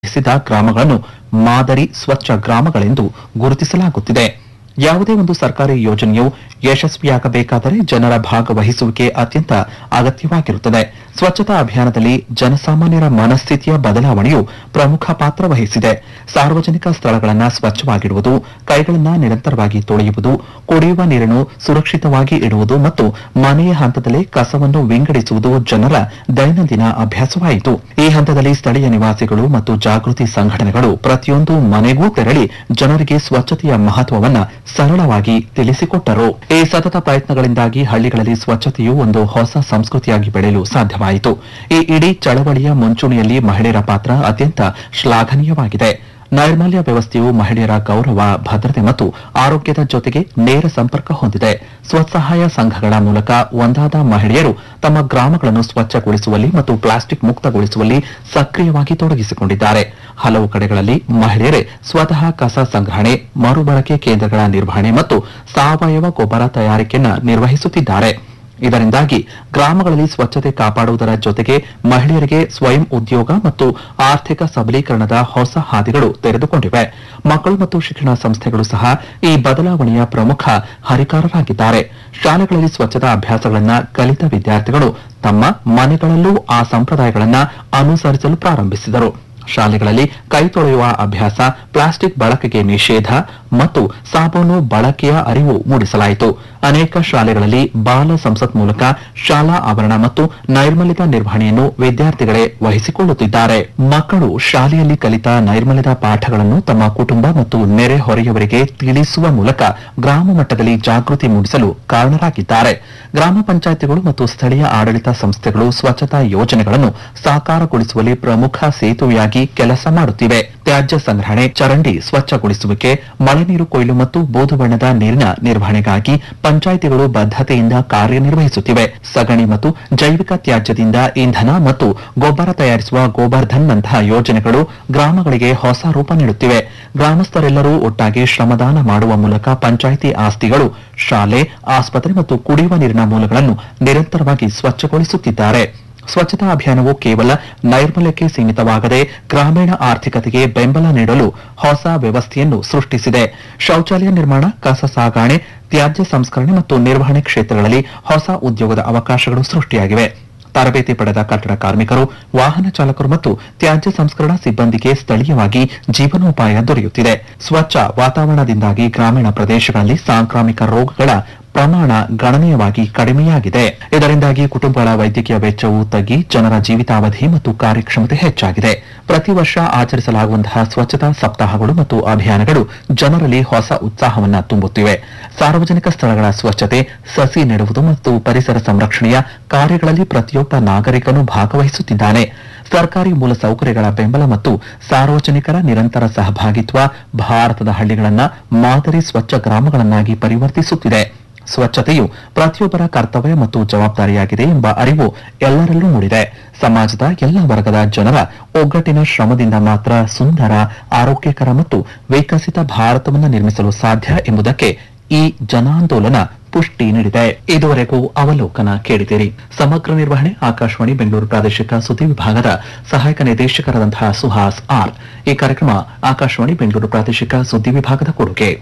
ಸಿದ ಗ್ರಾಮಗಳನ್ನು ಮಾದರಿ ಸ್ವಚ್ಛ ಗ್ರಾಮಗಳೆಂದು ಗುರುತಿಸಲಾಗುತ್ತಿದೆ ಯಾವುದೇ ಒಂದು ಸರ್ಕಾರಿ ಯೋಜನೆಯು ಯಶಸ್ವಿಯಾಗಬೇಕಾದರೆ ಜನರ ಭಾಗವಹಿಸುವಿಕೆ ಅತ್ಯಂತ ಅಗತ್ಯವಾಗಿರುತ್ತದೆ ಸ್ವಚ್ಛತಾ ಅಭಿಯಾನದಲ್ಲಿ ಜನಸಾಮಾನ್ಯರ ಮನಸ್ಥಿತಿಯ ಬದಲಾವಣೆಯು ಪ್ರಮುಖ ಪಾತ್ರ ವಹಿಸಿದೆ ಸಾರ್ವಜನಿಕ ಸ್ಥಳಗಳನ್ನು ಸ್ವಚ್ಛವಾಗಿಡುವುದು ಕೈಗಳನ್ನು ನಿರಂತರವಾಗಿ ತೊಳೆಯುವುದು ಕುಡಿಯುವ ನೀರನ್ನು ಸುರಕ್ಷಿತವಾಗಿ ಇಡುವುದು ಮತ್ತು ಮನೆಯ ಹಂತದಲ್ಲೇ ಕಸವನ್ನು ವಿಂಗಡಿಸುವುದು ಜನರ ದೈನಂದಿನ ಅಭ್ಯಾಸವಾಯಿತು ಈ ಹಂತದಲ್ಲಿ ಸ್ಥಳೀಯ ನಿವಾಸಿಗಳು ಮತ್ತು ಜಾಗೃತಿ ಸಂಘಟನೆಗಳು ಪ್ರತಿಯೊಂದು ಮನೆಗೂ ತೆರಳಿ ಜನರಿಗೆ ಸ್ವಚ್ಛತೆಯ ಮಹತ್ವವನ್ನ ಸರಳವಾಗಿ ತಿಳಿಸಿಕೊಟ್ಟರು ಈ ಸತತ ಪ್ರಯತ್ನಗಳಿಂದಾಗಿ ಹಳ್ಳಿಗಳಲ್ಲಿ ಸ್ವಚ್ಛತೆಯು ಒಂದು ಹೊಸ ಸಂಸ್ಕೃತಿಯಾಗಿ ಬೆಳೆಯಲು ಸಾಧ್ಯವಾಯಿತು ಈ ಇಡೀ ಚಳವಳಿಯ ಮುಂಚೂಣಿಯಲ್ಲಿ ಮಹಿಳೆಯರ ಪಾತ್ರ ಅತ್ಯಂತ ಶ್ಲಾಘನೀಯವಾಗಿದೆ ನೈರ್ಮಲ್ಯ ವ್ಯವಸ್ಥೆಯು ಮಹಿಳೆಯರ ಗೌರವ ಭದ್ರತೆ ಮತ್ತು ಆರೋಗ್ಯದ ಜೊತೆಗೆ ನೇರ ಸಂಪರ್ಕ ಹೊಂದಿದೆ ಸ್ವಸಹಾಯ ಸಂಘಗಳ ಮೂಲಕ ಒಂದಾದ ಮಹಿಳೆಯರು ತಮ್ಮ ಗ್ರಾಮಗಳನ್ನು ಸ್ವಚ್ಛಗೊಳಿಸುವಲ್ಲಿ ಮತ್ತು ಪ್ಲಾಸ್ಟಿಕ್ ಮುಕ್ತಗೊಳಿಸುವಲ್ಲಿ ಸಕ್ರಿಯವಾಗಿ ತೊಡಗಿಸಿಕೊಂಡಿದ್ದಾರೆ ಹಲವು ಕಡೆಗಳಲ್ಲಿ ಮಹಿಳೆಯರೇ ಸ್ವತಃ ಕಸ ಸಂಗ್ರಹಣೆ ಮರುಬಳಕೆ ಕೇಂದ್ರಗಳ ನಿರ್ವಹಣೆ ಮತ್ತು ಸಾವಯವ ಗೊಬ್ಬರ ತೆಯಾರಿಕೆಯನ್ನು ನಿರ್ವಹಿಸುತ್ತಿದ್ದಾರೆ ಇದರಿಂದಾಗಿ ಗ್ರಾಮಗಳಲ್ಲಿ ಸ್ವಚ್ಛತೆ ಕಾಪಾಡುವುದರ ಜೊತೆಗೆ ಮಹಿಳೆಯರಿಗೆ ಸ್ವಯಂ ಉದ್ಯೋಗ ಮತ್ತು ಆರ್ಥಿಕ ಸಬಲೀಕರಣದ ಹೊಸ ಹಾದಿಗಳು ತೆರೆದುಕೊಂಡಿವೆ ಮಕ್ಕಳು ಮತ್ತು ಶಿಕ್ಷಣ ಸಂಸ್ಥೆಗಳು ಸಹ ಈ ಬದಲಾವಣೆಯ ಪ್ರಮುಖ ಹರಿಕಾರರಾಗಿದ್ದಾರೆ ಶಾಲೆಗಳಲ್ಲಿ ಸ್ವಚ್ಛತಾ ಅಭ್ಯಾಸಗಳನ್ನು ಕಲಿತ ವಿದ್ಯಾರ್ಥಿಗಳು ತಮ್ಮ ಮನೆಗಳಲ್ಲೂ ಆ ಸಂಪ್ರದಾಯಗಳನ್ನು ಅನುಸರಿಸಲು ಪ್ರಾರಂಭಿಸಿದರು ಶಾಲೆಗಳಲ್ಲಿ ಕೈ ತೊಳೆಯುವ ಅಭ್ಯಾಸ ಪ್ಲಾಸ್ಟಿಕ್ ಬಳಕೆಗೆ ನಿಷೇಧ ಮತ್ತು ಸಾಬೂನು ಬಳಕೆಯ ಅರಿವು ಮೂಡಿಸಲಾಯಿತು ಅನೇಕ ಶಾಲೆಗಳಲ್ಲಿ ಬಾಲ ಸಂಸತ್ ಮೂಲಕ ಶಾಲಾ ಆವರಣ ಮತ್ತು ನೈರ್ಮಲ್ಯದ ನಿರ್ವಹಣೆಯನ್ನು ವಿದ್ಯಾರ್ಥಿಗಳೇ ವಹಿಸಿಕೊಳ್ಳುತ್ತಿದ್ದಾರೆ ಮಕ್ಕಳು ಶಾಲೆಯಲ್ಲಿ ಕಲಿತ ನೈರ್ಮಲ್ಯದ ಪಾಠಗಳನ್ನು ತಮ್ಮ ಕುಟುಂಬ ಮತ್ತು ನೆರೆಹೊರೆಯವರಿಗೆ ತಿಳಿಸುವ ಮೂಲಕ ಗ್ರಾಮ ಮಟ್ಟದಲ್ಲಿ ಜಾಗೃತಿ ಮೂಡಿಸಲು ಕಾರಣರಾಗಿದ್ದಾರೆ ಗ್ರಾಮ ಪಂಚಾಯತಿಗಳು ಮತ್ತು ಸ್ಥಳೀಯ ಆಡಳಿತ ಸಂಸ್ಥೆಗಳು ಸ್ವಚ್ಛತಾ ಯೋಜನೆಗಳನ್ನು ಸಾಕಾರಗೊಳಿಸುವಲ್ಲಿ ಪ್ರಮುಖ ಸೇತುವೆಯಾಗಿ ಕೆಲಸ ಮಾಡುತ್ತಿವೆ ತ್ಯಾಜ್ಯ ಸಂಗ್ರಹಣೆ ಚರಂಡಿ ಸ್ವಚ್ಛಗೊಳಿಸುವಿಕೆ ಮಳೆ ನೀರು ಕೊಯ್ಲು ಮತ್ತು ಬೂದು ಬಣ್ಣದ ನೀರಿನ ನಿರ್ವಹಣೆಗಾಗಿ ಪಂಚಾಯಿತಿಗಳು ಬದ್ಧತೆಯಿಂದ ಕಾರ್ಯನಿರ್ವಹಿಸುತ್ತಿವೆ ಸಗಣಿ ಮತ್ತು ಜೈವಿಕ ತ್ಯಾಜ್ಯದಿಂದ ಇಂಧನ ಮತ್ತು ಗೊಬ್ಬರ ತಯಾರಿಸುವ ಗೋಬರ್ಧನ್ ನಂತಹ ಯೋಜನೆಗಳು ಗ್ರಾಮಗಳಿಗೆ ಹೊಸ ರೂಪ ನೀಡುತ್ತಿವೆ ಗ್ರಾಮಸ್ಥರೆಲ್ಲರೂ ಒಟ್ಟಾಗಿ ಶ್ರಮದಾನ ಮಾಡುವ ಮೂಲಕ ಪಂಚಾಯಿತಿ ಆಸ್ತಿಗಳು ಶಾಲೆ ಆಸ್ಪತ್ರೆ ಮತ್ತು ಕುಡಿಯುವ ನೀರಿನ ಮೂಲಗಳನ್ನು ನಿರಂತರವಾಗಿ ಸ್ವಚ್ಛಗೊಳಿಸುತ್ತಿದ್ದಾರೆ ಸ್ವಚ್ಛತಾ ಅಭಿಯಾನವು ಕೇವಲ ನೈರ್ಮಲ್ಯಕ್ಕೆ ಸೀಮಿತವಾಗದೆ ಗ್ರಾಮೀಣ ಆರ್ಥಿಕತೆಗೆ ಬೆಂಬಲ ನೀಡಲು ಹೊಸ ವ್ಯವಸ್ಥೆಯನ್ನು ಸೃಷ್ಟಿಸಿದೆ ಶೌಚಾಲಯ ನಿರ್ಮಾಣ ಕಸ ಸಾಗಾಣೆ ತ್ಯಾಜ್ಯ ಸಂಸ್ಕರಣೆ ಮತ್ತು ನಿರ್ವಹಣೆ ಕ್ಷೇತ್ರಗಳಲ್ಲಿ ಹೊಸ ಉದ್ಯೋಗದ ಅವಕಾಶಗಳು ಸೃಷ್ಟಿಯಾಗಿವೆ ತರಬೇತಿ ಪಡೆದ ಕಟ್ಟಡ ಕಾರ್ಮಿಕರು ವಾಹನ ಚಾಲಕರು ಮತ್ತು ತ್ಯಾಜ್ಯ ಸಂಸ್ಕರಣಾ ಸಿಬ್ಬಂದಿಗೆ ಸ್ಥಳೀಯವಾಗಿ ಜೀವನೋಪಾಯ ದೊರೆಯುತ್ತಿದೆ ಸ್ವಚ್ಛ ವಾತಾವರಣದಿಂದಾಗಿ ಗ್ರಾಮೀಣ ಪ್ರದೇಶಗಳಲ್ಲಿ ಸಾಂಕ್ರಾಮಿಕ ರೋಗಗಳ ಪ್ರಮಾಣ ಗಣನೀಯವಾಗಿ ಕಡಿಮೆಯಾಗಿದೆ ಇದರಿಂದಾಗಿ ಕುಟುಂಬಗಳ ವೈದ್ಯಕೀಯ ವೆಚ್ಚವು ತಗ್ಗಿ ಜನರ ಜೀವಿತಾವಧಿ ಮತ್ತು ಕಾರ್ಯಕ್ಷಮತೆ ಹೆಚ್ಚಾಗಿದೆ ಪ್ರತಿ ವರ್ಷ ಆಚರಿಸಲಾಗುವಂತಹ ಸ್ವಚ್ಛತಾ ಸಪ್ತಾಹಗಳು ಮತ್ತು ಅಭಿಯಾನಗಳು ಜನರಲ್ಲಿ ಹೊಸ ಉತ್ಸಾಹವನ್ನ ತುಂಬುತ್ತಿವೆ ಸಾರ್ವಜನಿಕ ಸ್ಥಳಗಳ ಸ್ವಚ್ಛತೆ ಸಸಿ ನೆಡುವುದು ಮತ್ತು ಪರಿಸರ ಸಂರಕ್ಷಣೆಯ ಕಾರ್ಯಗಳಲ್ಲಿ ಪ್ರತಿಯೊಬ್ಬ ನಾಗರಿಕನು ಭಾಗವಹಿಸುತ್ತಿದ್ದಾನೆ ಸರ್ಕಾರಿ ಮೂಲಸೌಕರ್ಯಗಳ ಬೆಂಬಲ ಮತ್ತು ಸಾರ್ವಜನಿಕರ ನಿರಂತರ ಸಹಭಾಗಿತ್ವ ಭಾರತದ ಹಳ್ಳಿಗಳನ್ನ ಮಾದರಿ ಸ್ವಚ್ಛ ಗ್ರಾಮಗಳನ್ನಾಗಿ ಪರಿವರ್ತಿಸುತ್ತಿದೆ ಸ್ವಚ್ಛತೆಯು ಪ್ರತಿಯೊಬ್ಬರ ಕರ್ತವ್ಯ ಮತ್ತು ಜವಾಬ್ದಾರಿಯಾಗಿದೆ ಎಂಬ ಅರಿವು ಎಲ್ಲರಲ್ಲೂ ಮೂಡಿದೆ ಸಮಾಜದ ಎಲ್ಲ ವರ್ಗದ ಜನರ ಒಗ್ಗಟ್ಟಿನ ಶ್ರಮದಿಂದ ಮಾತ್ರ ಸುಂದರ ಆರೋಗ್ಯಕರ ಮತ್ತು ವಿಕಸಿತ ಭಾರತವನ್ನು ನಿರ್ಮಿಸಲು ಸಾಧ್ಯ ಎಂಬುದಕ್ಕೆ ಈ ಜನಾಂದೋಲನ ಪುಷ್ಟಿ ನೀಡಿದೆ ಇದುವರೆಗೂ ಅವಲೋಕನ ಕೇಳಿದಿರಿ ಸಮಗ್ರ ನಿರ್ವಹಣೆ ಆಕಾಶವಾಣಿ ಬೆಂಗಳೂರು ಪ್ರಾದೇಶಿಕ ಸುದ್ದಿ ವಿಭಾಗದ ಸಹಾಯಕ ನಿರ್ದೇಶಕರಾದಂತಹ ಸುಹಾಸ್ ಆರ್ ಈ ಕಾರ್ಯಕ್ರಮ ಆಕಾಶವಾಣಿ ಬೆಂಗಳೂರು ಪ್ರಾದೇಶಿಕ ಸುದ್ದಿ ವಿಭಾಗದ ಕೊಡುಗೆ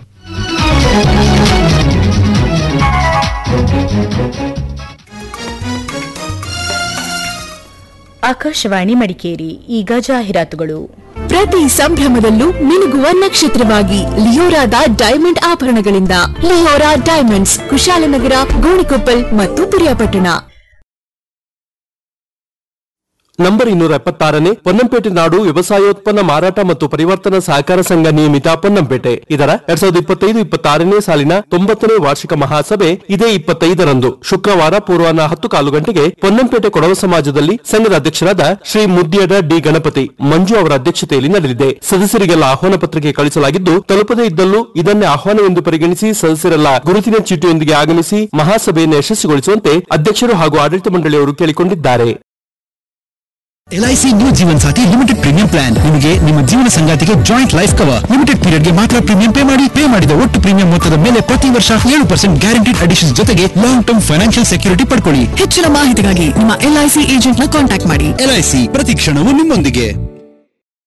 ಆಕಾಶವಾಣಿ ಮಡಿಕೇರಿ ಈಗ ಜಾಹೀರಾತುಗಳು ಪ್ರತಿ ಸಂಭ್ರಮದಲ್ಲೂ ಮಿನುಗುವ ನಕ್ಷತ್ರವಾಗಿ ಲಿಯೋರಾದ ಡೈಮಂಡ್ ಆಭರಣಗಳಿಂದ ಲಿಯೋರಾ ಡೈಮಂಡ್ಸ್ ಕುಶಾಲನಗರ ಗೋಣಿಕೊಪ್ಪಲ್ ಮತ್ತು ಪಿರಿಯಾಪಟ್ಟಣ ನಂಬರ್ ಇನ್ನೂರ ಎಪ್ಪತ್ತಾರನೇ ಪೊನ್ನಂಪೇಟೆ ನಾಡು ವ್ಯವಸಾಯೋತ್ಪನ್ನ ಮಾರಾಟ ಮತ್ತು ಪರಿವರ್ತನಾ ಸಹಕಾರ ಸಂಘ ನಿಯಮಿತ ಪೊನ್ನಂಪೇಟೆ ಇದರ ಎರಡ್ ಸಾವಿರದ ಇಪ್ಪತ್ತೈದು ಇಪ್ಪತ್ತಾರನೇ ಸಾಲಿನ ತೊಂಬತ್ತನೇ ವಾರ್ಷಿಕ ಮಹಾಸಭೆ ಇದೇ ಇಪ್ಪತ್ತೈದರಂದು ಶುಕ್ರವಾರ ಪೂರ್ವಾಹ್ನ ಹತ್ತು ಕಾಲು ಗಂಟೆಗೆ ಪೊನ್ನಂಪೇಟೆ ಕೊಡವ ಸಮಾಜದಲ್ಲಿ ಸಂಘದ ಅಧ್ಯಕ್ಷರಾದ ಶ್ರೀ ಮುದ್ದಿಯಡ ಡಿ ಗಣಪತಿ ಮಂಜು ಅವರ ಅಧ್ಯಕ್ಷತೆಯಲ್ಲಿ ನಡೆದಿದೆ ಸದಸ್ಯರಿಗೆಲ್ಲ ಆಹ್ವಾನ ಪತ್ರಿಕೆ ಕಳಿಸಲಾಗಿದ್ದು ತಲುಪದೇ ಇದ್ದಲ್ಲೂ ಇದನ್ನೇ ಆಹ್ವಾನವೆಂದು ಪರಿಗಣಿಸಿ ಸದಸ್ಯರೆಲ್ಲ ಗುರುತಿನ ಚೀಟಿಯೊಂದಿಗೆ ಆಗಮಿಸಿ ಮಹಾಸಭೆಯನ್ನು ಯಶಸ್ವಿಗೊಳಿಸುವಂತೆ ಅಧ್ಯಕ್ಷರು ಹಾಗೂ ಆಡಳಿತ ಮಂಡಳಿಯವರು ಕೇಳಿಕೊಂಡಿದ್ದಾರೆ LIC new Jeevan Sathi limited premium plan ನಿಮಗೆ ನಿಮ್ಮ ಜೀವನ ಸಂಗಾತಿಗೆ joint life cover limited period ಗೆ ಮಾತ್ರ ಪ್ರೀಮಿಯಂ ಪೇ ಮಾಡಿ ಪೇ ಮಾಡಿದ ಒಟ್ಟು ಪ್ರೀಮಿಯಂ ಮೊತ್ತದ ಮೇಲೆ ಪ್ರತಿ ವರ್ಷ ಏಳು ಪರ್ಸೆಂಟ್ ಗ್ಯಾರಂಟಿಡ್ ಅಡಿಷನ್ ಜೊತೆಗೆ ಲಾಂಗ್ ಟರ್ಮ್ ಫೈನಾನ್ಷಿಯಲ್ ಸೆಕ್ಯೂರಿಟಿ ಪಡ್ಕೊಳ್ಳಿ ಹೆಚ್ಚಿನ ಮಾಹಿತಿಗಾಗಿ ನಿಮ್ಮ ಎಲ್ಐಸಿ ಏಜೆಂಟ್ ನ ಕಾಂಟ್ಯಾಕ್ಟ್ ಮಾಡಿ ಎಲ್ಐಸಿ ಪ್ರತಿ ಕ್ಷಣವೂ ನಿಮ್ಮೊಂದಿಗೆ